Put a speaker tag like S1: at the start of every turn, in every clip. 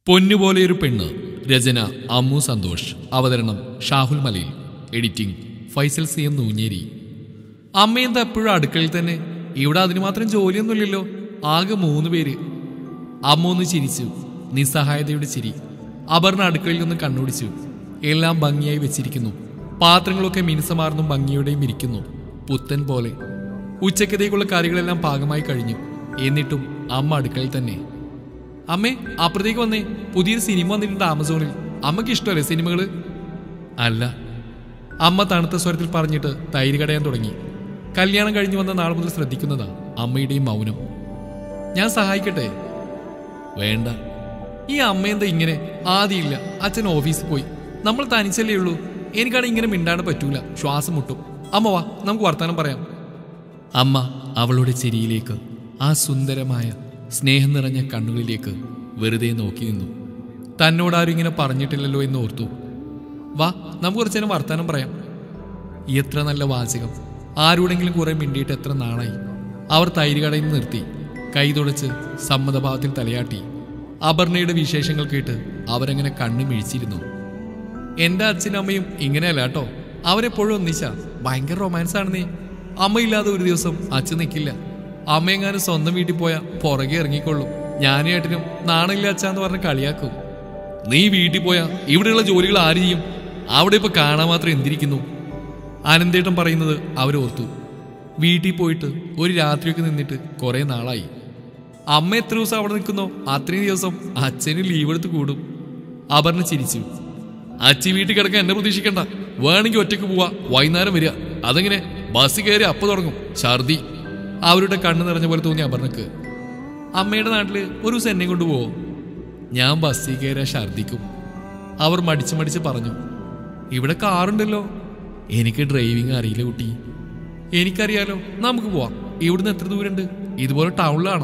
S1: പൊന്നുപോലെയൊരു പെണ്ണ് രചന അമ്മു സന്തോഷ് അവതരണം Shahul Malayil editing Faisal C M Noonjeri അമ്മയെന്താ എപ്പോഴും അടുക്കളയിൽ തന്നെ ഇവിടെ അതിന് മാത്രം ജോലിയൊന്നുമില്ലല്ലോ ആകെ മൂന്ന് പേര് അമ്മ ഒന്ന് ചിരിച്ചു നിസ്സഹായതയുടെ ചിരി അപർണ അടുക്കളയിൽ നിന്ന് കണ്ണോടിച്ചു എല്ലാം ഭംഗിയായി വെച്ചിരിക്കുന്നു പാത്രങ്ങളൊക്കെ മിനുസമാർന്നും ഭംഗിയോടെയും ഇരിക്കുന്നു പുത്തൻ പോലെ ഉച്ചക്കതേക്കുള്ള കറികളെല്ലാം പാകമായി കഴിഞ്ഞു എന്നിട്ടും അമ്മ അടുക്കളയിൽ തന്നെ അമ്മേ അപ്പുറത്തേക്ക് വന്നേ പുതിയൊരു സിനിമ വന്നിട്ടുണ്ട് ആമസോണിൽ അമ്മയ്ക്ക് ഇഷ്ടമല്ലേ സിനിമകള് അല്ല അമ്മ തണുത്ത സ്വരത്തിൽ പറഞ്ഞിട്ട് തൈര് കടയാൻ തുടങ്ങി കല്യാണം കഴിഞ്ഞു വന്ന നാൾ മുതൽ ശ്രദ്ധിക്കുന്നതാ അമ്മയുടെയും മൗനം ഞാൻ സഹായിക്കട്ടെ വേണ്ട ഈ അമ്മ എന്താ ഇങ്ങനെ ആദ്യമില്ല അച്ഛൻ ഓഫീസിൽ പോയി നമ്മൾ തനിച്ചല്ലേ ഉള്ളൂ എനിക്കാണ് ഇങ്ങനെ മിണ്ടാണ്ട് പറ്റൂല ശ്വാസം മുട്ടും അമ്മ വാ നമുക്ക് വർത്താനം പറയാം അമ്മ അവളുടെ ചെരിയിലേക്ക് ആ സുന്ദരമായ സ്നേഹം നിറഞ്ഞ കണ്ണുകളിലേക്ക് വെറുതെ നോക്കി നിന്നു തന്നോടാരും ഇങ്ങനെ പറഞ്ഞിട്ടില്ലല്ലോ എന്ന് ഓർത്തു വാ നമുക്ക് കുറച്ചു നേരം വർത്താനം പറയാം എത്ര നല്ല വാചകം ആരോടെങ്കിലും കുറെ മിണ്ടിയിട്ട് എത്ര നാളായി അവർ തൈര് കടയിൽ നിന്ന് നിർത്തി കൈ തുടച്ച് സമ്മതഭാവത്തിൽ തലയാട്ടി അപർണയുടെ വിശേഷങ്ങൾ കേട്ട് അവരങ്ങനെ കണ്ണു മിഴിച്ചിരുന്നു എന്റെ അച്ഛനും അമ്മയും ഇങ്ങനെയല്ല കേട്ടോ അവരെപ്പോഴും ഒന്നിച്ച ഭയങ്കര റൊമാൻസ് ആണെന്നേ അമ്മയില്ലാതെ ഒരു ദിവസം അച്ഛൻ നിൽക്കില്ല അമ്മയെങ്ങാനും സ്വന്തം വീട്ടിൽ പോയാൽ പുറകെ ഇറങ്ങിക്കൊള്ളും ഞാനും ഏട്ടനും നാണില്ല അച്ഛാന്ന് പറഞ്ഞ് കളിയാക്കും നീ വീട്ടിൽ പോയാ ഇവിടെയുള്ള ജോലികൾ ആര് ചെയ്യും അവിടെ ഇപ്പൊ കാണാൻ മാത്രം എന്തിരിക്കുന്നു ആനന്ദേട്ടൻ പറയുന്നത് അവരോർത്തു വീട്ടിൽ പോയിട്ട് ഒരു രാത്രിയൊക്കെ നിന്നിട്ട് കുറെ നാളായി അമ്മ എത്ര ദിവസം അവിടെ നിൽക്കുന്നോ അത്രയും ദിവസം അച്ഛന് ലീവ് എടുത്ത് കൂടും അപർണ ചിരിച്ചു അച്ഛി വീട്ടിൽ കിടക്കാൻ എന്നെ പ്രതീക്ഷിക്കണ്ട വേണമെങ്കിൽ ഒറ്റയ്ക്ക് പോവാ വൈകുന്നേരം വരിക അതെങ്ങനെ ബസ് കയറി അപ്പൊ തുടങ്ങും ഛർദി അവരുടെ കണ്ണ് നിറഞ്ഞ പോലെ തോന്നി അപർണക്ക് അമ്മയുടെ നാട്ടില് ഒരു ദിവസം എന്നെ കൊണ്ടുപോവോ ഞാൻ ബസ്സിൽ കയറിയാ ഛർദിക്കും അവർ മടിച്ച് മടിച്ച് പറഞ്ഞു ഇവിടെ കാറുണ്ടല്ലോ എനിക്ക് ഡ്രൈവിംഗ് അറിയില്ല കുട്ടി എനിക്കറിയാലോ നമുക്ക് പോവാം ഇവിടുന്ന് എത്ര ദൂരമുണ്ട് ഇതുപോലെ ടൗണിലാണോ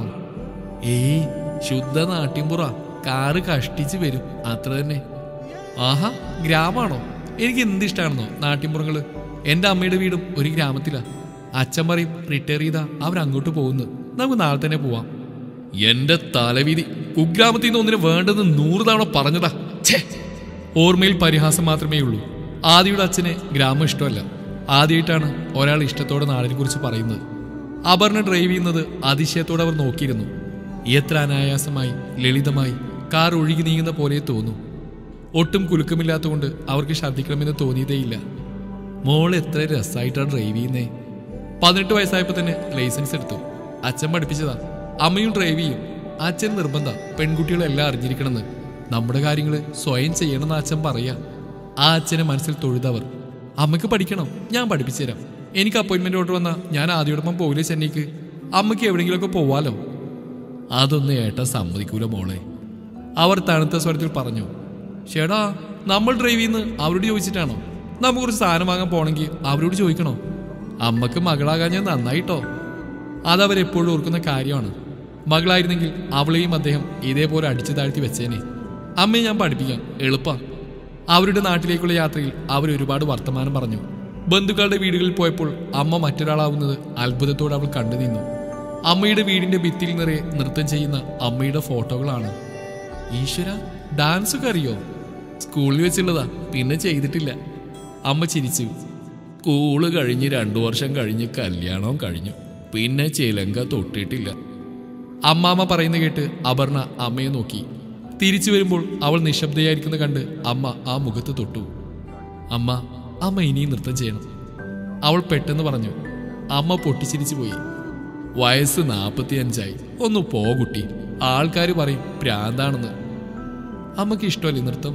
S1: ഏയ് ശുദ്ധ നാട്ടിൻപുറ കാറ് കഷ്ടിച്ച് വരും അത്ര തന്നെ ആഹാ ഗ്രാമാണോ എനിക്ക് എന്ത് ഇഷ്ടമാണെന്നോ നാട്ടിൻപുറങ്ങള് എൻ്റെ അമ്മയുടെ വീടും ഒരു ഗ്രാമത്തിലാ അച്ഛൻ പറയും റിട്ടയർ ചെയ്താ അവരങ്ങോട്ട് പോകുന്നു നമുക്ക് നാളെ തന്നെ പോവാം എന്റെ തലവിധി കുഗ്രാമത്തിൽ നിന്ന് ഒന്നിന് വേണ്ടെന്ന് നൂറ് തവണ പറഞ്ഞതാ ഛേ ഓർമ്മയിൽ പരിഹാസം മാത്രമേ ഉള്ളൂ ആദിയുടെ അച്ഛനെ ഗ്രാമം ഇഷ്ടമല്ല ആദ്യമായിട്ടാണ് ഒരാൾ ഇഷ്ടത്തോടെ നാടിനെ കുറിച്ച് പറയുന്നത് അപർണ ഡ്രൈവ് ചെയ്യുന്നത് അതിശയത്തോടെ അവർ നോക്കിയിരുന്നു എത്ര അനായാസമായി ലളിതമായി കാർ ഒഴുകി നീങ്ങുന്ന പോലെ തോന്നും ഒട്ടും കുലുക്കമില്ലാത്തതുകൊണ്ട് അവർക്ക് ഛർദ്ദിക്കണമെന്ന് തോന്നിയതേയില്ല മോൾ എത്ര രസമായിട്ടാണ് ഡ്രൈവ് ചെയ്യുന്നേ പതിനെട്ട് വയസ്സായപ്പോൾ തന്നെ ലൈസൻസ് എടുത്തു അച്ഛൻ പഠിപ്പിച്ചതാ അമ്മയും ഡ്രൈവ് ചെയ്യും അച്ഛൻ നിർബന്ധ പെൺകുട്ടികളെല്ലാം അറിഞ്ഞിരിക്കണമെന്ന് നമ്മുടെ കാര്യങ്ങൾ സ്വയം ചെയ്യണമെന്ന് അച്ഛൻ പറയാ ആ അച്ഛനെ മനസ്സിൽ തൊഴുതവർ അമ്മയ്ക്ക് പഠിക്കണം ഞാൻ പഠിപ്പിച്ചു തരാം എനിക്ക് അപ്പോയിന്റ്മെന്റ് ഓർഡർ വന്നാൽ ഞാൻ ആദ്യോടൊപ്പം പോകില്ലേ ചെന്നൈക്ക് അമ്മയ്ക്ക് എവിടെയെങ്കിലുമൊക്കെ പോവാലോ അതൊന്നും ഏട്ട സമ്മതിക്കൂല മോളെ അവർ തണുത്ത സ്വരത്തിൽ പറഞ്ഞു ചേടാ നമ്മൾ ഡ്രൈവ് ചെയ്യുന്ന അവരോട് ചോദിച്ചിട്ടാണോ നമുക്ക് കുറച്ച് സാധനം വാങ്ങാൻ പോണെങ്കിൽ അവരോട് ചോദിക്കണോ അമ്മക്ക് മകളാകാൻ ഞാൻ നന്നായിട്ടോ അതവരെപ്പോഴും ഓർക്കുന്ന കാര്യമാണ് മകളായിരുന്നെങ്കിൽ അവളെയും അദ്ദേഹം ഇതേപോലെ അടിച്ചു താഴ്ത്തി വെച്ചേനെ അമ്മയെ ഞാൻ പഠിപ്പിക്കാം എളുപ്പാ അവരുടെ നാട്ടിലേക്കുള്ള യാത്രയിൽ അവർ ഒരുപാട് വർത്തമാനം പറഞ്ഞു ബന്ധുക്കളുടെ വീടുകളിൽ പോയപ്പോൾ അമ്മ മറ്റൊരാളാവുന്നത് അത്ഭുതത്തോടെ അവൾ കണ്ടു നിന്നു അമ്മയുടെ വീടിന്റെ ഭിത്തിയിൽ നിറയെ നൃത്തം ചെയ്യുന്ന അമ്മയുടെ ഫോട്ടോകളാണ് ഈശ്വര ഡാൻസ് ഒക്കെ അറിയോ സ്കൂളിൽ വെച്ചുള്ളതാ പിന്നെ ചെയ്തിട്ടില്ല അമ്മ ചിരിച്ചു സ്കൂള് കഴിഞ്ഞ് രണ്ടു വർഷം കഴിഞ്ഞ് കല്യാണവും കഴിഞ്ഞു പിന്നെ ചിലങ്ക തൊട്ടിട്ടില്ല അമ്മാമ്മ പറയുന്ന കേട്ട് അപർണ അമ്മയെ നോക്കി തിരിച്ചു വരുമ്പോൾ അവൾ നിശബ്ദയായിരിക്കുന്ന കണ്ട് അമ്മ ആ മുഖത്ത് തൊട്ടു അമ്മ അമ്മ ഇനിയും നൃത്തം ചെയ്യണം അവൾ പെട്ടെന്ന് പറഞ്ഞു അമ്മ പൊട്ടിച്ചിരിച്ചു പോയി വയസ്സ് നാൽപ്പത്തിയഞ്ചായി ഒന്ന് പോ കുട്ടി ആൾക്കാർ പറയും പ്രാന്താണെന്ന് അമ്മയ്ക്ക് ഇഷ്ടമല്ലേ നൃത്തം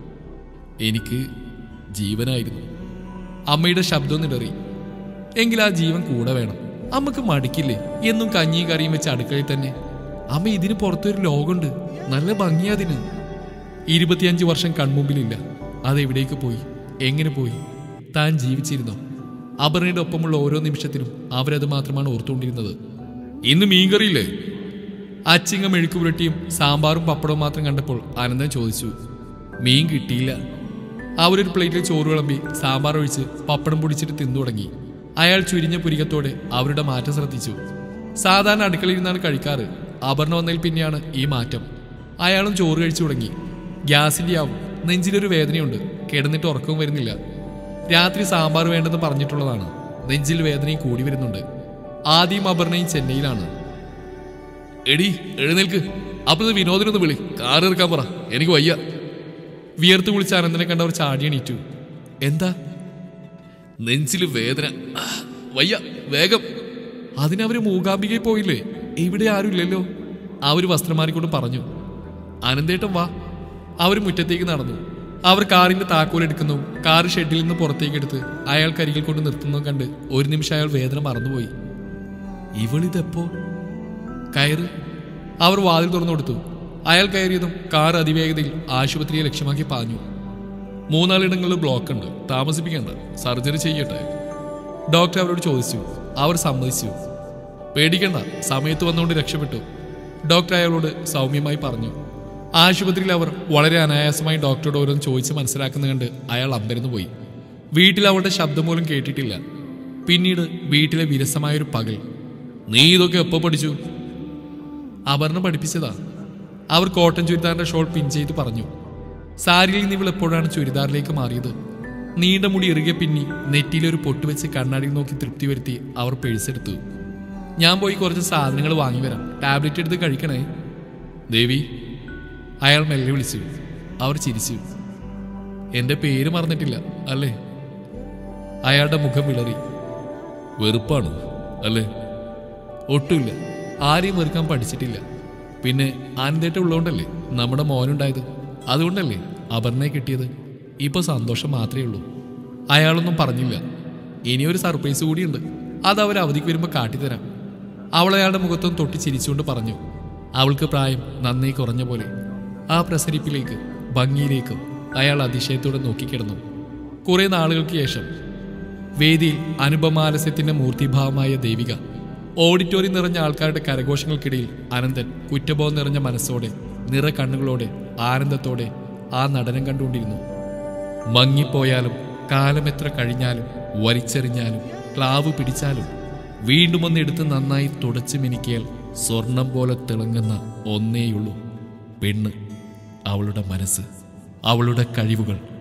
S1: എനിക്ക് ജീവനായിരുന്നു അമ്മയുടെ ശബ്ദം നിടറി എങ്കിൽ ആ ജീവൻ കൂടെ വേണം അമ്മക്ക് മടിക്കില്ലേ എന്നും കഞ്ഞിയും കറിയും വെച്ച് അടുക്കളയിൽ തന്നെ അമ്മ ഇതിന് പുറത്തൊരു ലോകമുണ്ട് നല്ല ഭംഗിയാ അതിന് ഇരുപത്തിയഞ്ച് വർഷം കൺമുമ്പിലില്ല അതെവിടേക്ക് പോയി എങ്ങനെ പോയി താൻ ജീവിച്ചിരുന്നോ അപർണയുടെ ഒപ്പമുള്ള ഓരോ നിമിഷത്തിലും അവരത് മാത്രമാണ് ഓർത്തുകൊണ്ടിരുന്നത് ഇന്ന് മീൻകറിയില്ലേ അച്ചിങ്ങ മെഴുക്ക് പുരട്ടിയും സാമ്പാറും പപ്പടവും മാത്രം കണ്ടപ്പോൾ അനന്തൻ ചോദിച്ചു മീൻ കിട്ടിയില്ല അവരൊരു പ്ലേറ്റിൽ ചോറ് വിളമ്പി സാമ്പാർ ഒഴിച്ച് പപ്പടം പൊടിച്ചിട്ട് തിന്നു തുടങ്ങി അയാൾ ചുരിഞ്ഞ പുരികത്തോടെ അവരുടെ മാറ്റം ശ്രദ്ധിച്ചു സാധാരണ അടുക്കളയിൽ നിന്നാണ് കഴിക്കാറ് അപർണ വന്നതിൽ പിന്നെയാണ് ഈ മാറ്റം അയാളും ചോറ് കഴിച്ചു തുടങ്ങി ഗ്യാസിന്റെ ആവും നെഞ്ചിലൊരു വേദനയുണ്ട് കിടന്നിട്ട് ഉറക്കവും വരുന്നില്ല രാത്രി സാമ്പാർ വേണ്ടെന്ന് പറഞ്ഞിട്ടുള്ളതാണ് നെഞ്ചിൽ വേദനയും കൂടി വരുന്നുണ്ട് ആദ്യം അപർണയും ചെന്നൈയിലാണ് എടി എഴുന്നേൽക്ക് അപ്പൊ ഇത് വിനോദിനൊന്ന് വിളി കാർ ഇറക്കാൻ പറ എനിക്ക് വയ്യ വിയർത്ത് കുളിച്ച അനന്തനെ കണ്ടവർ ചാടി എണീറ്റു എന്താ നെഞ്ചിൽ വേദന ആ, വയ്യ വേഗം അതിനവര് മൂകാംബികയിൽ പോയില്ലേ ഇവിടെ ആരും ഇല്ലല്ലോ അവർ വസ്ത്രം മാറിക്കൊണ്ട് പറഞ്ഞു അനന്തേട്ടൻ വാ അവർ മുറ്റത്തേക്ക് നടന്നു അവർ കാറിന്റെ താക്കോൽ എടുക്കുന്നു കാർ ഷെഡിൽ നിന്ന് പുറത്തേക്ക് എടുത്ത് അയാൾക്കരികിൽ കൊണ്ട് നിർത്തുന്നതും കണ്ട് ഒരു നിമിഷം അയാൾ വേദന മറന്നുപോയി ഇവളിതെപ്പോ കയറ് അവർ വാതിൽ തുറന്നു കൊടുത്തു അയാൾ കയറിയതും കാർ അതിവേഗതയിൽ ആശുപത്രിയെ ലക്ഷ്യമാക്കി പാഞ്ഞു മൂന്നാലിടങ്ങളിൽ ബ്ലോക്ക് ഉണ്ട് താമസിപ്പിക്കണ്ട സർജറി ചെയ്യട്ടെ ഡോക്ടർ അവരോട് ചോദിച്ചു അവർ സമ്മതിച്ചു പേടിക്കണ്ട സമയത്ത് വന്നുകൊണ്ട് രക്ഷപ്പെട്ടു ഡോക്ടർ അയാളോട് സൗമ്യമായി പറഞ്ഞു ആശുപത്രിയിൽ അവർ വളരെ അനായാസമായി ഡോക്ടറോട് ഓരോന്ന് ചോദിച്ച് മനസ്സിലാക്കുന്ന കണ്ട് അയാൾ അമ്പരന്ന് പോയി വീട്ടിൽ അവളുടെ ശബ്ദം പോലും കേട്ടിട്ടില്ല പിന്നീട് വീട്ടിലെ വിരസമായൊരു പകൽ നീ ഇതൊക്കെ എപ്പോ പഠിച്ചു അപർണ പഠിപ്പിച്ചതാ അവർ കോട്ടൺ ചുരിദാറിന്റെ ഷോൾ പിൻ ചെയ്ത് പറഞ്ഞു സാരിയിൽ നിന്ന് ഇവൾ എപ്പോഴാണ് ചുരിദാറിലേക്ക് മാറിയത് നീണ്ട മുടി ഇറുകെ പിന്നി നെറ്റിയിലൊരു പൊട്ട് വെച്ച് കണ്ണാടിയിൽ നോക്കി തൃപ്തി വരുത്തി അവർ പേഴ്സെടുത്തു ഞാൻ പോയി കുറച്ച് സാധനങ്ങൾ വാങ്ങി വരാം ടാബ്ലറ്റ് എടുത്ത് കഴിക്കണേ ദേവി അയാൾ മെല്ലെ വിളിച്ചു അവർ ചിരിച്ചു എന്റെ പേര് മറന്നിട്ടില്ല അല്ലേ അയാളുടെ മുഖം വിളറി വെറുപ്പാണോ അല്ലേ ഒട്ടുമില്ല ആരെയും വെറുക്കാൻ പഠിച്ചിട്ടില്ല പിന്നെ ആനന്ദേട്ട ഉള്ളതുകൊണ്ടല്ലേ നമ്മുടെ മോനുണ്ടായത് അതുകൊണ്ടല്ലേ അപർണയെ കിട്ടിയത് ഇപ്പൊ സന്തോഷം മാത്രമേ ഉള്ളൂ അയാളൊന്നും പറഞ്ഞില്ല ഇനിയൊരു സർപ്രൈസ് കൂടിയുണ്ട് അത് അവർ അവധിക്ക് വരുമ്പോൾ കാട്ടിത്തരാം അവൾ അയാളുടെ മുഖത്തും തൊട്ടി ചിരിച്ചുകൊണ്ട് പറഞ്ഞു അവൾക്ക് പ്രായം നന്നേ കുറഞ്ഞ പോലെ ആ പ്രസരിപ്പിലേക്ക് ഭംഗിയിലേക്ക് അയാൾ അതിശയത്തോടെ നോക്കിക്കിടന്നു കുറെ നാളുകൾക്ക് ശേഷം വേദിയിൽ അനുപമാലസ്യത്തിന്റെ മൂർത്തിഭാവമായ ദേവിക ഓഡിറ്റോറിയം നിറഞ്ഞ ആൾക്കാരുടെ കരഘോഷങ്ങൾക്കിടയിൽ അനന്തൻ കുറ്റബോധം നിറഞ്ഞ മനസ്സോടെ നിറ കണ്ണുകളോടെ ആനന്ദത്തോടെ ആ നടനം കണ്ടുകൊണ്ടിരുന്നു മങ്ങിപ്പോയാലും കാലം എത്ര കഴിഞ്ഞാലും വലിച്ചെറിഞ്ഞാലും ക്ലാവ് പിടിച്ചാലും വീണ്ടും ഒന്ന് എടുത്ത് നന്നായി തുടച്ചു മിനുക്കിയാൽ സ്വർണം പോലെ തിളങ്ങുന്ന ഒന്നേയുള്ളൂ പെണ്ണ് അവളുടെ മനസ്സ് അവളുടെ കഴിവുകൾ